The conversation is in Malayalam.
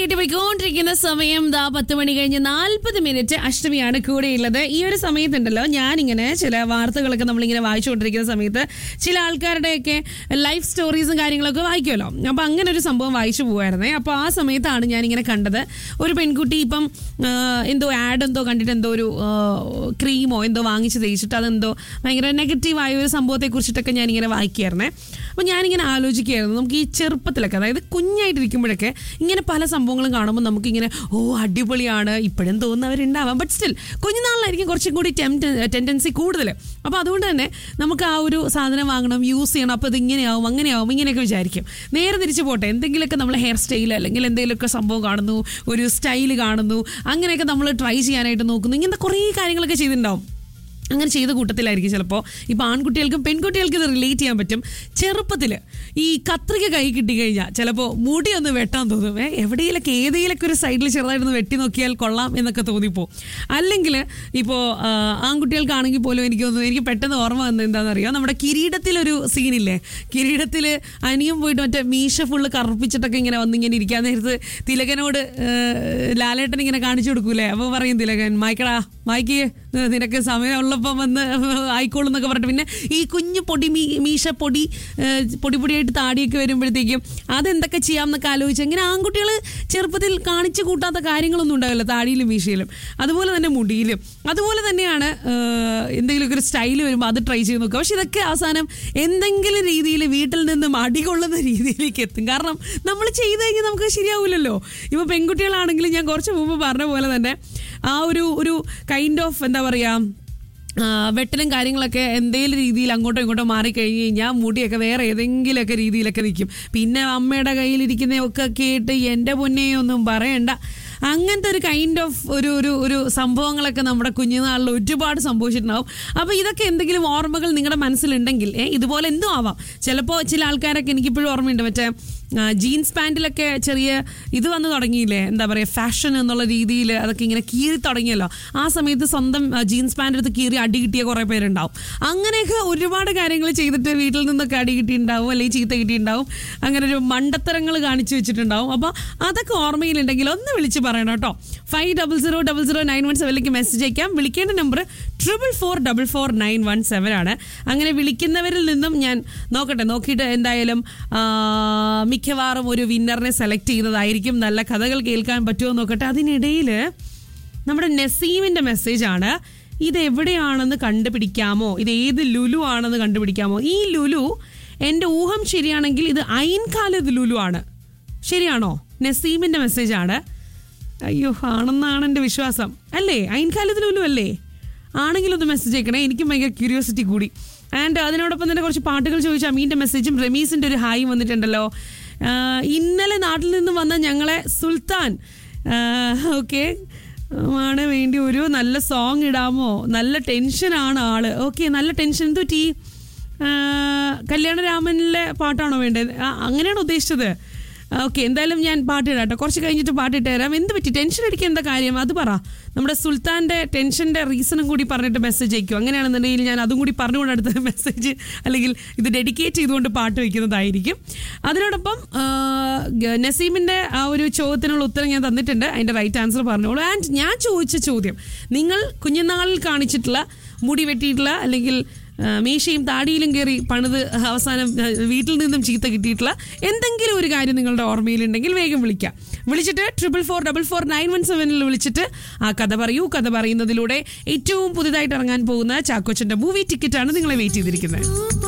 കേട്ട് പോയിക്കൊണ്ടിരിക്കുന്ന സമയം ദാ പത്ത് മണി കഴിഞ്ഞ് നാൽപ്പത് മിനിറ്റ് അഷ്ടമിയാണ് കൂടെയുള്ളത് ഈ ഒരു സമയത്തുണ്ടല്ലോ ഞാനിങ്ങനെ ചില വാർത്തകളൊക്കെ നമ്മളിങ്ങനെ വായിച്ചുകൊണ്ടിരിക്കുന്ന സമയത്ത് ചില ആൾക്കാരുടെയൊക്കെ ലൈഫ് സ്റ്റോറീസും കാര്യങ്ങളൊക്കെ വായിക്കുമല്ലോ അപ്പൊ അങ്ങനെ ഒരു സംഭവം വായിച്ചു പോവായിരുന്നേ അപ്പൊ ആ സമയത്താണ് ഞാനിങ്ങനെ കണ്ടത് ഒരു പെൺകുട്ടി ഇപ്പം ആ, എന്തോ ആഡ് എന്തോ കണ്ടിട്ട് എന്തോ ഒരു ക്രീമോ എന്തോ വാങ്ങിച്ച് തേച്ചിട്ട് അതെന്തോ ഭയങ്കര നെഗറ്റീവായ ഒരു സംഭവത്തെ കുറിച്ചിട്ടൊക്കെ ഞാനിങ്ങനെ വായിക്കായിരുന്നേ അപ്പൊ ഞാനിങ്ങനെ ആലോചിക്കുകയായിരുന്നു നമുക്ക് ഈ ചെറുപ്പത്തിലൊക്കെ അതായത് കുഞ്ഞായിട്ടിരിക്കുമ്പോഴൊക്കെ ഇങ്ങനെ പല സംഭവങ്ങളും കാണുമ്പോൾ നമുക്കിങ്ങനെ ഓ അടിപൊളിയാണ് ഇപ്പോഴും തോന്നുന്നവരുണ്ടാവാം ബട്ട് സ്റ്റിൽ കുഞ്ഞുനാളിലായിരിക്കും കുറച്ചും കൂടി ടെൻഡൻസി കൂടുതൽ അപ്പോൾ അതുകൊണ്ട് തന്നെ നമുക്ക് ആ ഒരു സാധനം വാങ്ങണം യൂസ് ചെയ്യണം അപ്പോൾ ഇത് ഇങ്ങനെയാവും അങ്ങനെയാവും ഇങ്ങനെയൊക്കെ വിചാരിക്കും നേരെ തിരിച്ചു പോട്ടെ എന്തെങ്കിലുമൊക്കെ നമ്മൾ ഹെയർ സ്റ്റൈൽ അല്ലെങ്കിൽ എന്തെങ്കിലുമൊക്കെ സംഭവം കാണുന്നു ഒരു സ്റ്റൈൽ കാണുന്നു അങ്ങനെയൊക്കെ നമ്മൾ ട്രൈ ചെയ്യാനായിട്ട് നോക്കുന്നു ഇങ്ങനത്തെ കുറേ കാര്യങ്ങളൊക്കെ ചെയ്തിട്ടുണ്ടാവും അങ്ങനെ ചെയ്ത കൂട്ടത്തിലായിരിക്കും ചിലപ്പോൾ ഇപ്പോൾ ആൺകുട്ടികൾക്കും പെൺകുട്ടികൾക്കും ഇത് റിലേറ്റ് ചെയ്യാൻ പറ്റും ചെറുപ്പത്തിൽ ഈ കത്രിക കൈ കിട്ടിക്കഴിഞ്ഞാൽ ചിലപ്പോൾ മുടി ഒന്ന് വെട്ടാൻ തോന്നും ഏ എവിടെയെങ്കിലൊക്കെ ഏതെങ്കിലൊക്കെ ഒരു സൈഡിൽ ചെറുതായിട്ടൊന്ന് വെട്ടി നോക്കിയാൽ കൊള്ളാം എന്നൊക്കെ തോന്നിപ്പോ അല്ലെങ്കിൽ ഇപ്പോൾ ആൺകുട്ടികൾക്കാണെങ്കിൽ പോലും എനിക്ക് തോന്നുന്നു എനിക്ക് പെട്ടെന്ന് ഓർമ്മ വന്നത് എന്താണെന്നറിയോ നമ്മുടെ കിരീടത്തിലൊരു സീനില്ലേ കിരീടത്തിൽ അനിയും പോയിട്ട് മറ്റേ മീശ ഫുള്ള് കറുപ്പിച്ചിട്ടൊക്കെ ഇങ്ങനെ വന്നിങ്ങനെ ഇരിക്കാൻ നേരത്ത് തിലകനോട് ആ, ലാലേട്ടൻ ഇങ്ങനെ കാണിച്ചു കൊടുക്കൂലേ അപ്പോൾ പറയും തിലകൻ മായ്ക്കടാ മായ്ക്ക് നിനക്ക് സമയമുള്ളപ്പോൾ വന്ന് ആയിക്കോളും എന്നൊക്കെ പറഞ്ഞിട്ട് പിന്നെ ഈ കുഞ്ഞു പൊടി മീ മീശ പൊടി ഏഹ്, പൊടി പൊടിയായിട്ട് താടിയൊക്കെ വരുമ്പോഴത്തേക്കും അതെന്തൊക്കെ ചെയ്യാം എന്നൊക്കെ ആലോചിച്ച് ഇങ്ങനെ ആൺകുട്ടികൾ ചെറുപ്പത്തിൽ കാണിച്ചു കൂട്ടാത്ത കാര്യങ്ങളൊന്നും ഉണ്ടാവില്ല താടിയിലും മീശയിലും അതുപോലെ തന്നെ മുടിയിലും അതുപോലെ തന്നെയാണ് ഏഹ്, എന്തെങ്കിലുമൊക്കെ ഒരു സ്റ്റൈൽ വരുമ്പോൾ അത് ട്രൈ ചെയ്ത് നോക്കുക പക്ഷെ ഇതൊക്കെ അവസാനം എന്തെങ്കിലും രീതിയിൽ വീട്ടിൽ നിന്നും അടികൊള്ളുന്ന രീതിയിലേക്ക് എത്തും കാരണം നമ്മൾ ചെയ്ത് കഴിഞ്ഞാൽ നമുക്ക് ശരിയാവില്ലല്ലോ ഇപ്പോൾ പെൺകുട്ടികളാണെങ്കിലും ഞാൻ കുറച്ച് മുമ്പ് പറഞ്ഞ പോലെ തന്നെ ആ ഒരു ഒരു കൈൻഡ് ഓഫ് എന്താ പറയുക ആ, വെട്ടലും കാര്യങ്ങളൊക്കെ എന്തെങ്കിലും രീതിയിൽ അങ്ങോട്ടോ ഇങ്ങോട്ടോ മാറിക്കഴിഞ്ഞ് കഴിഞ്ഞാൽ മുടിയൊക്കെ വേറെ ഏതെങ്കിലുമൊക്കെ രീതിയിലൊക്കെ നിൽക്കും പിന്നെ അമ്മയുടെ കയ്യിലിരിക്കുന്നതൊക്കെ കേട്ട് എൻ്റെ പൊന്നെ ഒന്നും പറയണ്ട അങ്ങനത്തെ ഒരു കൈൻഡ് ഓഫ് ഒരു ഒരു ഒരു സംഭവങ്ങളൊക്കെ നമ്മുടെ കുഞ്ഞുനാളിൽ ഒരുപാട് സംഭവിച്ചിട്ടുണ്ടാവും അപ്പോൾ ഇതൊക്കെ എന്തെങ്കിലും ഓർമ്മകൾ നിങ്ങളുടെ മനസ്സിലുണ്ടെങ്കിൽ ഏ, ഇതുപോലെ എന്തും ആവാം ചിലപ്പോൾ ചില ആൾക്കാരൊക്കെ എനിക്കിപ്പോഴും ഓർമ്മയുണ്ട് മറ്റേ ജീൻസ് പാൻറ്റിലൊക്കെ ചെറിയ ഇത് വന്ന് തുടങ്ങിയില്ലേ എന്താ പറയുക ഫാഷൻ എന്നുള്ള രീതിയിൽ അതൊക്കെ ഇങ്ങനെ കീറി തുടങ്ങിയല്ലോ ആ സമയത്ത് സ്വന്തം ജീൻസ് പാൻ്റ് എടുത്ത് കീറി അടി കിട്ടിയ കുറേ പേരുണ്ടാവും അങ്ങനെയൊക്കെ ഒരുപാട് കാര്യങ്ങൾ ചെയ്തിട്ട് വീട്ടിൽ നിന്നൊക്കെ അടി കിട്ടിയിട്ടുണ്ടാവും അല്ലെങ്കിൽ ചീത്ത കിട്ടിയിട്ടുണ്ടാവും അങ്ങനെ ഒരു മണ്ടത്തരങ്ങൾ കാണിച്ചു വെച്ചിട്ടുണ്ടാവും അപ്പോൾ അതൊക്കെ ഓർമ്മയിലുണ്ടെങ്കിൽ ഒന്ന് വിളിച്ച് പറയണം കേട്ടോ five double zero double zero nine one സെവനിലേക്ക് മെസ്സേജ് അയക്കാം വിളിക്കേണ്ട number triple four double four nine one seven ആണ് അങ്ങനെ വിളിക്കുന്നവരിൽ നിന്നും ഞാൻ നോക്കട്ടെ നോക്കിയിട്ട് എന്തായാലും ആ, മിക്കവാറും ഒരു വിന്നറിനെ സെലക്ട് ചെയ്യുന്നതായിരിക്കും നല്ല കഥകൾ കേൾക്കാൻ പറ്റുമോ എന്ന് നോക്കട്ടെ അതിനിടയിൽ നമ്മുടെ നസീമിന്റെ മെസ്സേജ് ആണ് ഇത് എവിടെയാണെന്ന് കണ്ടുപിടിക്കാമോ ഇത് ഏത് ലുലു ആണെന്ന് കണ്ടുപിടിക്കാമോ ഈ ലുലു എൻ്റെ ഊഹം ശരിയാണെങ്കിൽ ഇത് അയിൻകാലത് ലുലു ആണ് ശരിയാണോ നസീമിന്റെ മെസ്സേജ് ആണ് അയ്യോ ആണെന്നാണ് എൻ്റെ വിശ്വാസം അല്ലേ അയിൻകാലത്ത് ലുലു അല്ലേ ആണെങ്കിലും ഒന്ന് മെസ്സേജ് അയക്കണേ എനിക്കും ഭയങ്കര ക്യൂരിയോസിറ്റി കൂടി ആൻഡ് അതിനോടൊപ്പം തന്നെ കുറച്ച് പാട്ടുകൾ ചോദിച്ച അമീൻ്റെ മെസ്സേജും റമീസിൻ്റെ ഒരു ഹായ് വന്നിട്ടുണ്ടല്ലോ ആഹ് ഇന്നലെ നാട്ടിൽ നിന്ന് വന്ന ഞങ്ങളെ സുൽത്താൻ ഓക്കെ ആണ് വേണ്ടി ഒരു നല്ല സോങ് ഇടാമോ നല്ല ടെൻഷനാണ് ആള് ഓക്കെ നല്ല ടെൻഷൻ എന്തു പറ്റി ആഹ് കല്യാണരാമനിലെ പാട്ടാണോ വേണ്ടത് ആ, അങ്ങനെയാണോ ഉദ്ദേശിച്ചത് ഓക്കെ എന്തായാലും ഞാൻ പാട്ട് ഇടാം കേട്ടോ കുറച്ച് കഴിഞ്ഞിട്ട് പാട്ടിട്ട് തരാം എന്ത് പറ്റി ടെൻഷൻ അടിക്കാൻ എന്താ കാര്യം അത് പറ നമ്മുടെ സുൽത്താൻ്റെ ടെൻഷൻ്റെ റീസണും കൂടി പറഞ്ഞിട്ട് മെസ്സേജ് അയക്കും അങ്ങനെയാണെന്നുണ്ടെങ്കിൽ ഞാൻ അതും കൂടി പറഞ്ഞുകൊണ്ട് അടുത്ത മെസ്സേജ് അല്ലെങ്കിൽ ഇത് ഡെഡിക്കേറ്റ് ചെയ്തുകൊണ്ട് പാട്ട് വയ്ക്കുന്നതായിരിക്കും അതിനോടൊപ്പം ആ, ഗ- നസീമിൻ്റെ ആ ഒരു ചോദ്യത്തിനുള്ള ഉത്തരം ഞാൻ തന്നിട്ടുണ്ട് അതിൻ്റെ റൈറ്റ് ആൻസർ പറഞ്ഞോളൂ ആൻഡ് ഞാൻ ചോദിച്ച ചോദ്യം നിങ്ങൾ കുഞ്ഞുനാളിൽ കാണിച്ചിട്ടുള്ള മുടി വെട്ടിയിട്ടുള്ള അല്ലെങ്കിൽ ആ, മീശയും താടിയിലും കയറി പണിത് അവസാനം ആ, വീട്ടിൽ നിന്നും ചീത്ത കിട്ടിയിട്ടുള്ള എന്തെങ്കിലും ഒരു കാര്യം നിങ്ങളുടെ ഓർമ്മയിലുണ്ടെങ്കിൽ വേഗം വിളിക്കാം വിളിച്ചിട്ട് triple four double four nine one സെവനിൽ വിളിച്ചിട്ട് ആ കഥ പറയൂ കഥ പറയുന്നതിലൂടെ ഏറ്റവും പുതുതായിട്ട് ഇറങ്ങാൻ പോകുന്ന ചാക്കോച്ചന്റെ മൂവി ടിക്കറ്റാണ് നിങ്ങളെ വെയിറ്റ് ചെയ്തിരിക്കുന്നത്